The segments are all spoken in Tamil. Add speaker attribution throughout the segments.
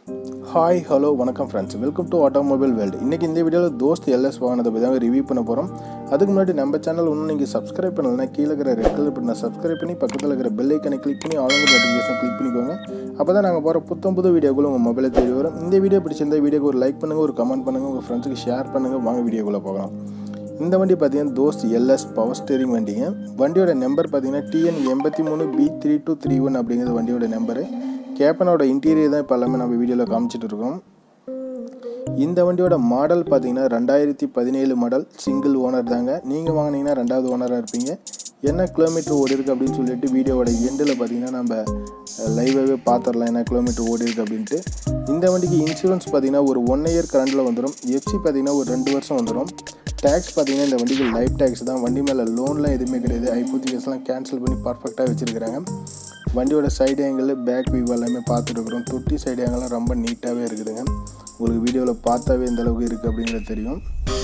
Speaker 1: ஹாய் ஹலோ வணக்கம் friends welcome to automobile world இன்றைக்கி இந்த வீடியோவில் தோஸ்த் எல்எஸ் வாங்கினதை பற்றி தான் ரிவ்யூ பண்ண போகிறோம் அதுக்கு முன்னாடி நம்ம சேனல் இன்னும் நீங்கள் சப்ஸ்கிரைப் பண்ணலைன்னா கீழே இருக்கிற ரெட் கலர் பட்டனை சப்ஸ்கிரைப் பண்ணி பக்கத்தில் இருக்கிற பெல் ஐக்கனை கிளிக் பண்ணி ஆளுங்க நோட்டிஃபிகேஷன் கிளிக் பண்ணிக்கோங்க அப்போ தான் நாங்கள் போகிற புத்தம் புது வீடியோக்குள்ள உங்கள் மொபைலில் தேடி வரும் இந்த வீடியோ பிடிச்சிருந்த வீடியோக்கு ஒரு லைக் பண்ணுங்கள் ஒரு கமெண்ட் பண்ணுங்கள் உங்கள் ஃப்ரெண்ட்ஸுக்கு ஷேர் பண்ணுங்கள் வாங்க வீடியோக்குள்ளே போகலாம் இந்த வண்டி பார்த்தீங்கன்னா தோஸ்த் எல்எஸ் பவர் ஸ்டேரிங் வண்டிங்க வண்டியோட நம்பர் பார்த்தீங்கன்னா டிஎன் எண்பத்தி மூணு B three two three one அப்படிங்கிறது வண்டியோட நம்பரு கேப்பனோட இன்டீரியர் தான் இப்போ எல்லாமே நம்ம வீடியோவில் காமிச்சிட்டு இருக்கோம் இந்த வண்டியோட மாடல் பார்த்தீங்கன்னா ரெண்டாயிரத்தி பதினேழு மாடல் சிங்கிள் ஓனர் தாங்க நீங்கள் வாங்கினீங்கன்னா ரெண்டாவது ஓனராக இருப்பீங்க என்ன கிலோமீட்டர் ஓடி இருக்குது அப்படின்னு சொல்லிட்டு வீடியோவோட எண்டில் பார்த்தீங்கன்னா நம்ம லைவாகவே பார்த்துடலாம் என்ன கிலோமீட்டர் ஓடி இருக்குது அப்படின்ட்டு இந்த வண்டிக்கு இன்சூரன்ஸ் பார்த்தீங்கன்னா ஒரு ஒன் இயர் கரண்டில் வந்துடும் எஃப்சி பார்த்தீங்கன்னா ஒரு ரெண்டு வருஷம் வந்துடும் டேக்ஸ் பார்த்தீங்கன்னா இந்த வண்டிக்கு லைஃப் டேக்ஸ் தான் வண்டி மேலே லோன்லாம் எதுவுமே கிடையாது ஐபோத்திகஸ்லாம் கேன்சல் பண்ணி பர்ஃபெக்டாக வச்சுருக்கிறாங்க வண்டியோட சைடு ஆங்கிள் பேக் வியூ எல்லாமே பார்த்துருக்குறோம் தொட்டி சைடு ஆங்கிள்லாம் ரொம்ப நீட்டாகவே இருக்குதுங்க உங்களுக்கு வீடியோவில் பார்த்தாவே இந்த அளவுக்கு இருக்குது அப்படிங்கிறது தெரியும்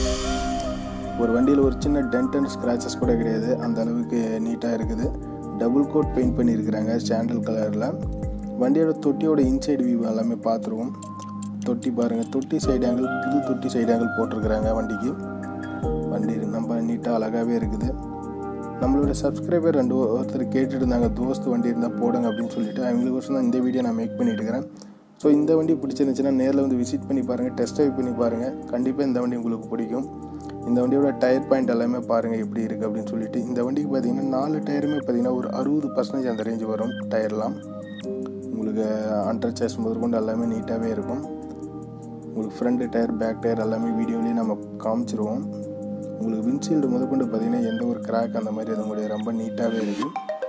Speaker 1: ஒரு வண்டியில் ஒரு சின்ன டென்ட் அண்ட் ஸ்க்ராச்சஸ் கூட கிடையாது அந்த அளவுக்கு நீட்டாக இருக்குது டபுள் கோட் பெயிண்ட் பண்ணியிருக்கிறாங்க சாண்டல் கலரில் வண்டியோட தொட்டியோட இன்சைடு வியூ எல்லாமே பார்த்துருவோம் தொட்டி பாருங்கள் தொட்டி சைடு ஆங்கிள் புது தொட்டி சைடு ஆங்கிள் போட்டிருக்கிறாங்க வண்டிக்கு வண்டி ரொம்ப நீட்டாக அழகாகவே இருக்குது நம்மளோட சப்ஸ்கிரைபர் ரெண்டு ஒருத்தர் கேட்டுட்டு இருந்தாங்க தோஸ்து வண்டி இருந்தால் போடுங்க அப்படின்னு சொல்லிட்டு அவங்களுக்கு வருஷம் தான் இந்த வீடியோ நான் மேக் பண்ணிட்டு இருக்கிறேன் ஸோ இந்த வண்டி பிடிச்சிருந்துச்சுன்னா நேரில் வந்து விசிட் பண்ணி பாருங்கள் டெஸ்ட் ட்ரைவ் பண்ணி பாருங்கள் கண்டிப்பாக இந்த வண்டி உங்களுக்கு பிடிக்கும் இந்த வண்டியோட டயர் பாயிண்ட் எல்லாமே பாருங்கள் எப்படி இருக்குது அப்படின்னு சொல்லிட்டு இந்த வண்டிக்கு பார்த்தீங்கன்னா நாலு டயருமே பார்த்தீங்கன்னா ஒரு அறுபது பர்சன்டேஜ் அந்த ரேஞ்ச் வரும் டயர்லாம் உங்களுக்கு அண்டர் சேஸ் முதற்கொண்டு எல்லாமே நீட்டாகவே இருக்கும் உங்களுக்கு ஃப்ரண்ட் டயர் பேக் டயர் எல்லாமே வீடியோலேயே நம்ம காமிச்சிருவோம் உங்களுக்கு விண்ட்ஷீல்டு முதற்கொண்டு பார்த்தீங்கன்னா எந்த ஒரு கிராக் அந்த மாதிரி எதுவும் முடியாது ரொம்ப நீட்டாகவே இருக்குது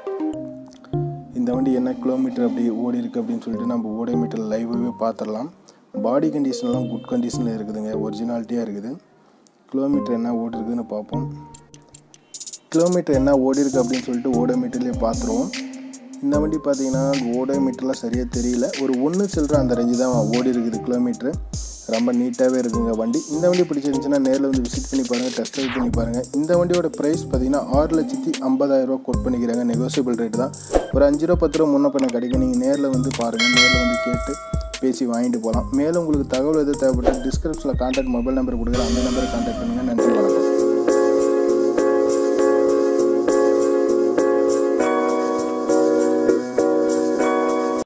Speaker 1: இந்த வண்டி என்ன கிலோமீட்டர் அப்படி ஓடி இருக்குது அப்படின்னு சொல்லிட்டு நம்ம ஓடை மீட்டர் லைவாகவே பார்த்துடலாம் பாடி கண்டிஷன்லாம் குட் கண்டிஷனில் இருக்குதுங்க ஒரிஜினாலிட்டியாக இருக்குது கிலோமீட்டர் என்ன ஓடி இருக்குதுன்னு பார்ப்போம் கிலோமீட்டர் என்ன ஓடி இருக்குது அப்படின்னு சொல்லிட்டு ஓடை மீட்டர்லேயே பார்த்துருவோம் இந்த வண்டி பார்த்தீங்கன்னா ஓடை மீட்டர்லாம் சரியாக தெரியல ஒரு ஒன்று சில்லற அந்த ரேஞ்சு தான் ஓடி இருக்குது கிலோமீட்ரு ரொம்ப நீட்டாகவே இருக்குங்க வண்டி இந்த வண்டி பிடிச்சிருந்துச்சுன்னா நேரில் வந்து விசிட் பண்ணி பாருங்கள் டெஸ்ட் ட்ரைவ் பண்ணி பாருங்கள் இந்த வண்டியோட ப்ரைஸ் பார்த்தீங்கன்னா ஆறு லட்சத்தி ஐம்பதாயிரரூவா கோட் பண்ணிக்கிறாங்க நெகோசியபிள் ரேட் தான் ஒரு அஞ்சு ரூபா பத்து ரூபா முன்ன பண்ண கிடைக்கும் நீங்கள் நேரில் வந்து பாருங்கள் நேரில் வந்து கேட்டு பேசி வாங்கிட்டு போகலாம் மேலும் உங்களுக்கு தகவல் எது தேவைப்பட்டால் டிஸ்கிரிப்ஷனில் கான்டாக்ட் மொபைல் நம்பர் கொடுக்குறேன் அந்த நம்பரை கான்டாக்ட் பண்ணுங்கள் நன்றி